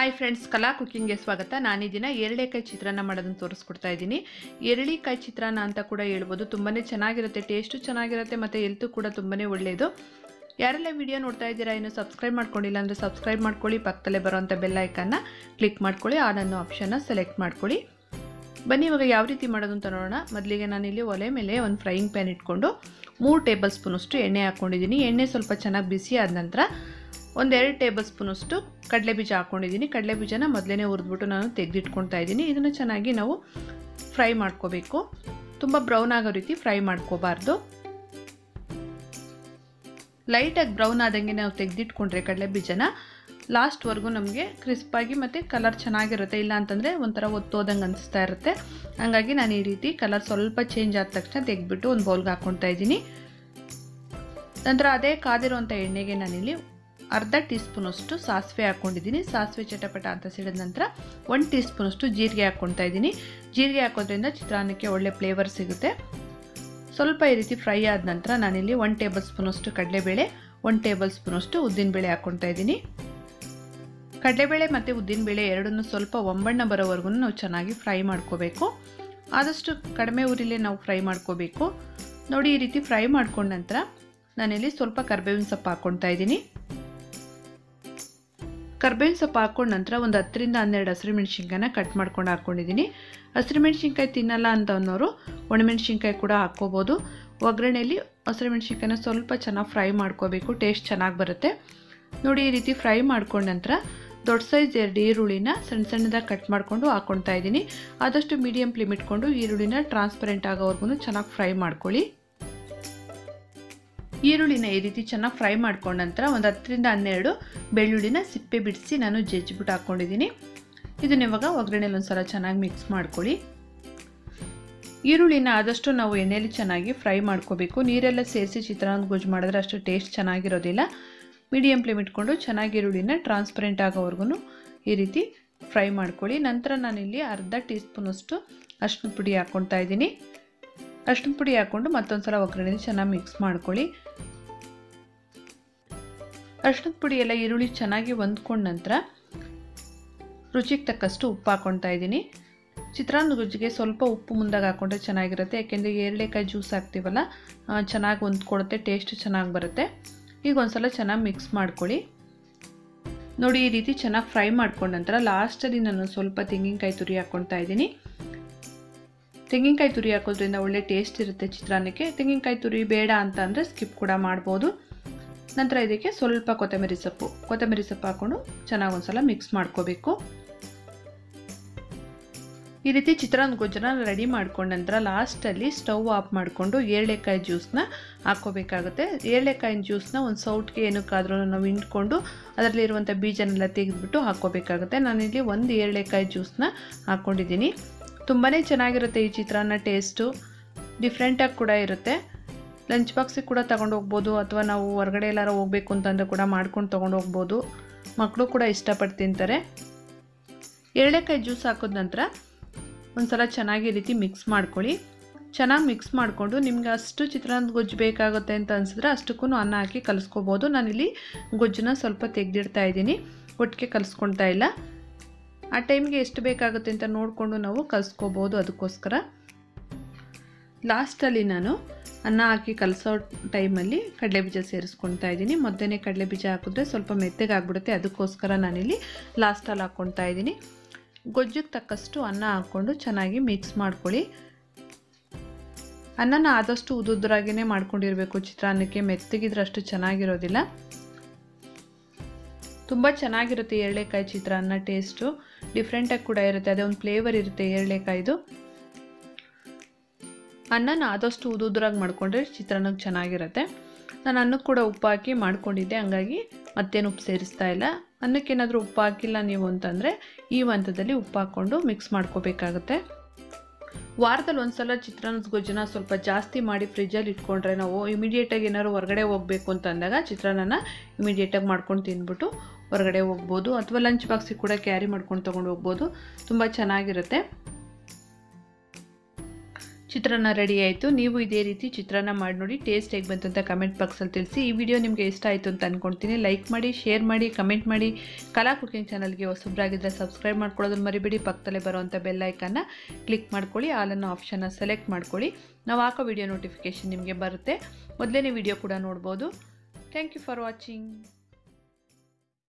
hi friends ಕಲಾ ಕುಕ್ಕಿಂಗ್ಗೆ ಸ್ವಾಗತ ನಾನು ಈ ದಿನ ಎರಳೆಕಾಯಿ ಚಿತ್ರಾನ್ನ ಮಾಡೋದನ್ನು ತೋರಿಸ್ಕೊಡ್ತಾ ಇದ್ದೀನಿ ಎರಳಿಕಾಯಿ ಚಿತ್ರಾನ್ನ ಅಂತ ಕೂಡ ಹೇಳ್ಬೋದು ತುಂಬಾ ಚೆನ್ನಾಗಿರುತ್ತೆ ಟೇಸ್ಟು ಚೆನ್ನಾಗಿರುತ್ತೆ ಮತ್ತು ಹೆಲ್ತು ಕೂಡ ತುಂಬಾ ಒಳ್ಳೆಯದು ಯಾರೆಲ್ಲ ವಿಡಿಯೋ ನೋಡ್ತಾ ಇದ್ದೀರಾ ಇನ್ನು ಸಬ್ಸ್ಕ್ರೈಬ್ ಮಾಡ್ಕೊಂಡಿಲ್ಲ ಅಂದರೆ ಸಬ್ಸ್ಕ್ರೈಬ್ ಮಾಡ್ಕೊಳ್ಳಿ ಪಕ್ಕದಲ್ಲೇ ಬರೋವಂಥ ಬೆಲ್ ಐಕನ್ನ ಕ್ಲಿಕ್ ಮಾಡ್ಕೊಳ್ಳಿ ಆ ನನ್ನ ಆಪ್ಷನ್ನ ಸೆಲೆಕ್ಟ್ ಮಾಡ್ಕೊಳ್ಳಿ ಬನ್ನಿ ಇವಾಗ ಯಾವ ರೀತಿ ಮಾಡೋದು ಅಂತ ನೋಡೋಣ ಮೊದಲಿಗೆ ನಾನಿಲ್ಲಿ ಒಲೆ ಮೇಲೆ ಒಂದು ಫ್ರೈಯಿಂಗ್ ಪ್ಯಾನ್ ಇಟ್ಕೊಂಡು ಮೂರು ಟೇಬಲ್ ಸ್ಪೂನಷ್ಟು ಎಣ್ಣೆ ಹಾಕ್ಕೊಂಡಿದ್ದೀನಿ ಎಣ್ಣೆ ಸ್ವಲ್ಪ ಚೆನ್ನಾಗಿ ಬಿಸಿ ಆದ ನಂತರ ಒಂದೆರಡು ಟೇಬಲ್ ಸ್ಪೂನಷ್ಟು ಕಡಲೆ ಬೀಜ ಹಾಕ್ಕೊಂಡಿದ್ದೀನಿ ಕಡಲೆ ಬೀಜನ ಮೊದಲೇ ಹುರಿದ್ಬಿಟ್ಟು ನಾನು ತೆಗೆದಿಟ್ಕೊಳ್ತಾ ಇದ್ದೀನಿ ಇದನ್ನು ಚೆನ್ನಾಗಿ ನಾವು ಫ್ರೈ ಮಾಡ್ಕೋಬೇಕು ತುಂಬ ಬ್ರೌನ್ ಆಗೋ ರೀತಿ ಫ್ರೈ ಮಾಡ್ಕೋಬಾರ್ದು ಲೈಟಾಗಿ ಬ್ರೌನ್ ಆದಂಗೆ ನಾವು ತೆಗೆದಿಟ್ಕೊಂಡ್ರೆ ಕಡಲೆ ಬೀಜನ ಲಾಸ್ಟ್ವರೆಗೂ ನಮಗೆ ಕ್ರಿಸ್ಪಾಗಿ ಮತ್ತು ಕಲರ್ ಚೆನ್ನಾಗಿರುತ್ತೆ ಇಲ್ಲ ಅಂತಂದರೆ ಒಂಥರ ಒತ್ತೋದಂಗೆ ಅನಿಸ್ತಾ ಇರುತ್ತೆ ಹಾಗಾಗಿ ನಾನು ಈ ರೀತಿ ಕಲರ್ ಸ್ವಲ್ಪ ಚೇಂಜ್ ಆದ ತಕ್ಷಣ ತೆಗೆದ್ಬಿಟ್ಟು ಒಂದು ಬೌಲ್ಗೆ ಹಾಕ್ಕೊತಾ ಇದ್ದೀನಿ ನಂತರ ಅದೇ ಕಾದಿರುವಂಥ ಎಣ್ಣೆಗೆ ನಾನಿಲ್ಲಿ ಅರ್ಧ ಟೀ ಸ್ಪೂನಷ್ಟು ಸಾಸಿವೆ ಹಾಕ್ಕೊಂಡಿದ್ದೀನಿ ಸಾಸಿವೆ ಚಟಪಟ ಅಂತ ಸಿಡಿದ ನಂತರ ಒಂದು ಟೀ ಸ್ಪೂನಷ್ಟು ಜೀರಿಗೆ ಹಾಕ್ಕೊತಾ ಇದ್ದೀನಿ ಜೀರಿಗೆ ಹಾಕೋದ್ರಿಂದ ಚಿತ್ರಾನ್ನಕ್ಕೆ ಒಳ್ಳೆ ಫ್ಲೇವರ್ ಸಿಗುತ್ತೆ ಸ್ವಲ್ಪ ಈ ರೀತಿ ಫ್ರೈ ಆದ ನಂತರ ನಾನಿಲ್ಲಿ ಒನ್ ಟೇಬಲ್ ಸ್ಪೂನಷ್ಟು ಕಡಲೆಬೇಳೆ ಒನ್ ಟೇಬಲ್ ಸ್ಪೂನಷ್ಟು ಉದ್ದಿನಬೇಳೆ ಹಾಕ್ಕೊತಾ ಇದ್ದೀನಿ ಕಡಲೆಬೇಳೆ ಮತ್ತು ಉದ್ದಿನಬೇಳೆ ಎರಡನ್ನೂ ಸ್ವಲ್ಪ ಒಂಬಣ್ಣ ಬರೋವರೆಗೂ ನಾವು ಚೆನ್ನಾಗಿ ಫ್ರೈ ಮಾಡ್ಕೋಬೇಕು ಆದಷ್ಟು ಕಡಿಮೆ ಉರಿಲೇ ನಾವು ಫ್ರೈ ಮಾಡ್ಕೋಬೇಕು ನೋಡಿ ಈ ರೀತಿ ಫ್ರೈ ಮಾಡ್ಕೊಂಡ ನಂತರ ನಾನಿಲ್ಲಿ ಸ್ವಲ್ಪ ಕರ್ಬೇವಿನ ಸೊಪ್ಪು ಹಾಕ್ಕೊತಾ ಇದ್ದೀನಿ ಕರ್ಬೇವಿನ ಸೊಪ್ಪು ಹಾಕ್ಕೊಂಡ ನಂತರ ಒಂದು ಹತ್ತರಿಂದ ಹನ್ನೆರಡು ಹಸಿರು ಮೆಣಸಿನ್ಕಾಯಿನ ಕಟ್ ಮಾಡ್ಕೊಂಡು ಹಾಕ್ಕೊಂಡಿದ್ದೀನಿ ಹಸಿರು ಮೆಣಸಿನ್ಕಾಯಿ ತಿನ್ನಲ್ಲ ಅಂತ ಅನ್ನೋರು ಒಣಮೆಣಸಿನ್ಕಾಯಿ ಕೂಡ ಹಾಕ್ಕೋಬೋದು ಒಗ್ಗರಣೆಯಲ್ಲಿ ಹಸಿರು ಮೆಣಸಿನ್ಕಾಯಿನ ಸ್ವಲ್ಪ ಚೆನ್ನಾಗಿ ಫ್ರೈ ಮಾಡ್ಕೋಬೇಕು ಟೇಸ್ಟ್ ಚೆನ್ನಾಗಿ ಬರುತ್ತೆ ನೋಡಿ ಈ ರೀತಿ ಫ್ರೈ ಮಾಡ್ಕೊಂಡ ನಂತರ ದೊಡ್ಡ ಸೈಜ್ ಎರಡು ಈರುಳ್ಳಿನ ಸಣ್ಣ ಸಣ್ಣದಾಗಿ ಕಟ್ ಮಾಡಿಕೊಂಡು ಹಾಕ್ಕೊಳ್ತಾ ಇದ್ದೀನಿ ಆದಷ್ಟು ಮೀಡಿಯಮ್ ಫ್ಲೇಮ್ ಇಟ್ಕೊಂಡು ಈರುಳ್ಳಿನ ಟ್ರಾನ್ಸ್ಪರೆಂಟ್ ಆಗೋವರೆಗೂ ಚೆನ್ನಾಗಿ ಫ್ರೈ ಮಾಡ್ಕೊಳ್ಳಿ ಈರುಳ್ಳಿನ ಈ ರೀತಿ ಚೆನ್ನಾಗಿ ಫ್ರೈ ಮಾಡ್ಕೊಂಡ ನಂತರ ಒಂದು ಹತ್ತರಿಂದ ಹನ್ನೆರಡು ಬೆಳ್ಳುಳ್ಳಿನ ಸಿಪ್ಪೆ ಬಿಡಿಸಿ ನಾನು ಜಜ್ಜಿಬಿಟ್ಟು ಹಾಕ್ಕೊಂಡಿದ್ದೀನಿ ಇದನ್ನ ಇವಾಗ ಒಗ್ಗರಣೆಲಿ ಒಂದು ಸಲ ಚೆನ್ನಾಗಿ ಮಿಕ್ಸ್ ಮಾಡ್ಕೊಳ್ಳಿ ಈರುಳ್ಳಿನ ಆದಷ್ಟು ನಾವು ಎಣ್ಣೆಯಲ್ಲಿ ಚೆನ್ನಾಗಿ ಫ್ರೈ ಮಾಡ್ಕೋಬೇಕು ನೀರೆಲ್ಲ ಸೇರಿಸಿ ಚಿತ್ರಾನ್ನ ಗೊಜ್ಜು ಮಾಡಿದ್ರೆ ಅಷ್ಟು ಟೇಸ್ಟ್ ಚೆನ್ನಾಗಿರೋದಿಲ್ಲ ಮೀಡಿಯಮ್ ಫ್ಲೇಮ್ ಇಟ್ಕೊಂಡು ಚೆನ್ನಾಗಿ ಈರುಳ್ಳಿನ ಟ್ರಾನ್ಸ್ಪರೆಂಟ್ ಆಗೋವರೆಗೂ ಈ ರೀತಿ ಫ್ರೈ ಮಾಡ್ಕೊಳ್ಳಿ ನಂತರ ನಾನಿಲ್ಲಿ ಅರ್ಧ ಟೀ ಸ್ಪೂನಷ್ಟು ಅರ್ಶಿನ ಪುಡಿ ಹಾಕ್ಕೊತಾ ಇದ್ದೀನಿ ಅರ್ಶಿನ ಪುಡಿ ಹಾಕ್ಕೊಂಡು ಮತ್ತೊಂದು ಸಲ ಒಗ್ಗರಣೆಲಿ ಚೆನ್ನಾಗಿ ಮಿಕ್ಸ್ ಮಾಡ್ಕೊಳ್ಳಿ ಅರ್ಶಿನದ ಪುಡಿ ಎಲ್ಲ ಈರುಳ್ಳಿ ಚೆನ್ನಾಗಿ ಹೊಂದ್ಕೊಂಡ ನಂತರ ರುಚಿಗೆ ತಕ್ಕಷ್ಟು ಉಪ್ಪು ಹಾಕ್ಕೊತಾ ಇದ್ದೀನಿ ಚಿತ್ರಾನ್ನ ಗೊಜ್ಜಿಗೆ ಸ್ವಲ್ಪ ಉಪ್ಪು ಮುಂದಾಗಿ ಹಾಕ್ಕೊಂಡ್ರೆ ಚೆನ್ನಾಗಿರುತ್ತೆ ಯಾಕೆಂದರೆ ಎರಳೆಕಾಯಿ ಜ್ಯೂಸ್ ಹಾಕ್ತೀವಲ್ಲ ಚೆನ್ನಾಗಿ ಹೊಂದ್ಕೊಡುತ್ತೆ ಟೇಸ್ಟ್ ಚೆನ್ನಾಗಿ ಬರುತ್ತೆ ಈಗ ಒಂದ್ಸಲ ಚೆನ್ನಾಗಿ ಮಿಕ್ಸ್ ಮಾಡ್ಕೊಳ್ಳಿ ನೋಡಿ ಈ ರೀತಿ ಚೆನ್ನಾಗಿ ಫ್ರೈ ಮಾಡ್ಕೊಂಡ ನಂತರ ಲಾಸ್ಟಲ್ಲಿ ನಾನು ಸ್ವಲ್ಪ ತೆಂಗಿನಕಾಯಿ ತುರಿ ಹಾಕ್ಕೊತಾ ಇದ್ದೀನಿ ತೆಂಗಿನಕಾಯಿ ತುರಿ ಹಾಕೋದ್ರಿಂದ ಒಳ್ಳೆ ಟೇಸ್ಟ್ ಇರುತ್ತೆ ಚಿತ್ರಾನ್ನಕ್ಕೆ ತೆಂಗಿನಕಾಯಿ ತುರಿ ಬೇಡ ಅಂತ ಅಂದರೆ ಸ್ಕಿಪ್ ಕೂಡ ಮಾಡ್ಬೋದು ನಂತರ ಇದಕ್ಕೆ ಸ್ವಲ್ಪ ಕೊತ್ತಂಬರಿ ಸೊಪ್ಪು ಕೊತ್ತಂಬರಿ ಸೊಪ್ಪು ಹಾಕ್ಕೊಂಡು ಚೆನ್ನಾಗಿ ಒಂದ್ಸಲ ಮಿಕ್ಸ್ ಮಾಡ್ಕೋಬೇಕು ಈ ರೀತಿ ಚಿತ್ರಾನ್ನ ಗೊಜ್ಜನ ರೆಡಿ ಮಾಡ್ಕೊಂಡ ನಂತರ ಲಾಸ್ಟಲ್ಲಿ ಸ್ಟವ್ ಆಫ್ ಮಾಡಿಕೊಂಡು ಏರಳೆಕಾಯಿ ಜ್ಯೂಸನ್ನ ಹಾಕ್ಕೋಬೇಕಾಗುತ್ತೆ ಏರಳೆಕಾಯಿನ ಜ್ಯೂಸನ್ನ ಒಂದು ಸೌಟ್ಗೆ ಏನಕ್ಕಾದ್ರೂ ನಾವು ಹಿಂಡ್ಕೊಂಡು ಅದರಲ್ಲಿರುವಂಥ ಬೀಜನೆಲ್ಲ ತೆಗೆದುಬಿಟ್ಟು ಹಾಕ್ಕೋಬೇಕಾಗುತ್ತೆ ನಾನಿಲ್ಲಿ ಒಂದು ಏರಳೆಕಾಯಿ ಜ್ಯೂಸನ್ನ ಹಾಕ್ಕೊಂಡಿದ್ದೀನಿ ತುಂಬಾ ಚೆನ್ನಾಗಿರುತ್ತೆ ಈ ಚಿತ್ರಾನ್ನ ಟೇಸ್ಟು ಡಿಫ್ರೆಂಟಾಗಿ ಕೂಡ ಇರುತ್ತೆ ಲಂಚ್ ಬಾಕ್ಸಿಗೆ ಕೂಡ ತಗೊಂಡು ಹೋಗ್ಬೋದು ಅಥವಾ ನಾವು ಹೊರಗಡೆ ಎಲ್ಲಾರು ಹೋಗ್ಬೇಕು ಅಂತಂದರೆ ಕೂಡ ಮಾಡ್ಕೊಂಡು ತೊಗೊಂಡು ಹೋಗ್ಬೋದು ಮಕ್ಕಳು ಕೂಡ ಇಷ್ಟಪಟ್ಟು ತಿಂತಾರೆ ಎರಳೆಕಾಯಿ ಜ್ಯೂಸ್ ಹಾಕಿದ ನಂತರ ಒಂದು ಸಲ ಚೆನ್ನಾಗಿ ಈ ರೀತಿ ಮಿಕ್ಸ್ ಮಾಡ್ಕೊಳ್ಳಿ ಚೆನ್ನಾಗಿ ಮಿಕ್ಸ್ ಮಾಡಿಕೊಂಡು ನಿಮ್ಗೆ ಅಷ್ಟು ಚಿತ್ರಾನ್ನ ಗೊಜ್ಜು ಬೇಕಾಗುತ್ತೆ ಅಂತ ಅನಿಸಿದ್ರೆ ಅಷ್ಟಕ್ಕೂ ಅನ್ನ ಹಾಕಿ ಕಲಿಸ್ಕೋಬೋದು ನಾನಿಲ್ಲಿ ಗೊಜ್ಜನ್ನ ಸ್ವಲ್ಪ ತೆಗೆದಿಡ್ತಾ ಇದ್ದೀನಿ ಒಟ್ಟಿಗೆ ಕಲಿಸ್ಕೊಳ್ತಾ ಇಲ್ಲ ಆ ಟೈಮ್ಗೆ ಎಷ್ಟು ಬೇಕಾಗುತ್ತೆ ಅಂತ ನೋಡಿಕೊಂಡು ನಾವು ಕಲಿಸ್ಕೋಬೋದು ಅದಕ್ಕೋಸ್ಕರ ಲಾಸ್ಟಲ್ಲಿ ನಾನು ಅನ್ನ ಹಾಕಿ ಕಲಸೋ ಟೈಮಲ್ಲಿ ಕಡಲೆಬೀಜ ಸೇರಿಸ್ಕೊಳ್ತಾ ಇದ್ದೀನಿ ಮೊದಲನೇ ಕಡಲೆಬೀಜ ಹಾಕಿದ್ರೆ ಸ್ವಲ್ಪ ಮೆತ್ತಗೆ ಆಗಿಬಿಡುತ್ತೆ ಅದಕ್ಕೋಸ್ಕರ ನಾನಿಲ್ಲಿ ಲಾಸ್ಟಲ್ಲಿ ಹಾಕ್ಕೊಳ್ತಾ ಇದ್ದೀನಿ ಗೊಜ್ಜಿಗೆ ತಕ್ಕಷ್ಟು ಅನ್ನ ಹಾಕ್ಕೊಂಡು ಚೆನ್ನಾಗಿ ಮಿಕ್ಸ್ ಮಾಡ್ಕೊಳ್ಳಿ ಅನ್ನನ ಆದಷ್ಟು ಉದುದ್ರಾಗಿಯೇ ಮಾಡ್ಕೊಂಡಿರಬೇಕು ಚಿತ್ರಾನ್ನಕ್ಕೆ ಮೆತ್ತಗಿದ್ರೆ ಅಷ್ಟು ಚೆನ್ನಾಗಿರೋದಿಲ್ಲ ತುಂಬ ಚೆನ್ನಾಗಿರುತ್ತೆ ಎರಳೆಕಾಯಿ ಚಿತ್ರಾನ್ನ ಟೇಸ್ಟು ಡಿಫ್ರೆಂಟಾಗಿ ಕೂಡ ಇರುತ್ತೆ ಅದೇ ಒಂದು ಫ್ಲೇವರ್ ಇರುತ್ತೆ ಎರಳೆಕಾಯ್ದು ಅನ್ನನ ಆದಷ್ಟು ಉದುದ್ರಾಗಿ ಮಾಡಿಕೊಂಡ್ರೆ ಚಿತ್ರಾನ್ನಕ್ಕೆ ಚೆನ್ನಾಗಿರುತ್ತೆ ನಾನು ಅನ್ನಕ್ಕೆ ಕೂಡ ಉಪ್ಪು ಹಾಕಿ ಮಾಡ್ಕೊಂಡಿದ್ದೆ ಹಂಗಾಗಿ ಮತ್ತೇನು ಉಪ್ಪು ಸೇರಿಸ್ತಾ ಇಲ್ಲ ಅನ್ನಕ್ಕೇನಾದರೂ ಉಪ್ಪು ಹಾಕಿಲ್ಲ ನೀವು ಅಂತಂದರೆ ಈ ಹಂತದಲ್ಲಿ ಉಪ್ಪು ಹಾಕ್ಕೊಂಡು ಮಿಕ್ಸ್ ಮಾಡ್ಕೋಬೇಕಾಗುತ್ತೆ ವಾರದಲ್ಲಿ ಒಂದು ಸಲ ಚಿತ್ರಾನ್ನದ ಗೊಜ್ಜನ್ನ ಸ್ವಲ್ಪ ಜಾಸ್ತಿ ಮಾಡಿ ಫ್ರಿಜ್ಜಲ್ಲಿ ಇಟ್ಕೊಂಡ್ರೆ ನಾವು ಇಮಿಡಿಯೇಟಾಗಿ ಏನಾದ್ರು ಹೊರಗಡೆ ಹೋಗಬೇಕು ಅಂತ ಅಂದಾಗ ಚಿತ್ರಾನ್ನನ ಇಮಿಡಿಯೇಟಾಗಿ ಮಾಡ್ಕೊಂಡು ತಿಂದ್ಬಿಟ್ಟು ಹೊರಗಡೆ ಹೋಗ್ಬೋದು ಅಥವಾ ಲಂಚ್ ಬಾಕ್ಸಿಗೆ ಕೂಡ ಕ್ಯಾರಿ ಮಾಡ್ಕೊಂಡು ತೊಗೊಂಡು ಹೋಗ್ಬೋದು ತುಂಬ ಚೆನ್ನಾಗಿರುತ್ತೆ ಚಿತ್ರಾನ್ನ ರೆಡಿ ಆಯಿತು ನೀವು ಇದೇ ರೀತಿ ಚಿತ್ರಾನ್ನ ಮಾಡಿ ನೋಡಿ ಟೇಸ್ಟ್ ಹೇಗೆ ಬಂತು ಅಂತ ಕಮೆಂಟ್ ಬಾಕ್ಸಲ್ಲಿ ತಿಳಿಸಿ ಈ ವಿಡಿಯೋ ನಿಮಗೆ ಇಷ್ಟ ಆಯಿತು ಅಂತ ಅಂದ್ಕೊಳ್ತೀನಿ ಲೈಕ್ ಮಾಡಿ ಶೇರ್ ಮಾಡಿ ಕಮೆಂಟ್ ಮಾಡಿ ಕಲಾ ಕುಕಿಂಗ್ ಚಾನಲ್ಗೆ ಹೊಸಬ್ರಾಗಿದ್ದರೆ ಸಬ್ಸ್ಕ್ರೈಬ್ ಮಾಡ್ಕೊಳ್ಳೋದನ್ನ ಮರಿಬೇಡಿ ಪಕ್ಕದಲ್ಲೇ ಬರುವಂಥ ಬೆಲ್ ಐಕನ್ನ ಕ್ಲಿಕ್ ಮಾಡ್ಕೊಳ್ಳಿ ಆಲನ್ನು ಆಪ್ಷನ್ನ ಸೆಲೆಕ್ಟ್ ಮಾಡ್ಕೊಳ್ಳಿ ನಾವು ಹಾಕೋ ವಿಡಿಯೋ ನೋಟಿಫಿಕೇಷನ್ ನಿಮಗೆ ಬರುತ್ತೆ ಮೊದಲನೇ ವಿಡಿಯೋ ಕೂಡ ನೋಡ್ಬೋದು ಥ್ಯಾಂಕ್ ಯು ಫಾರ್ ವಾಚಿಂಗ್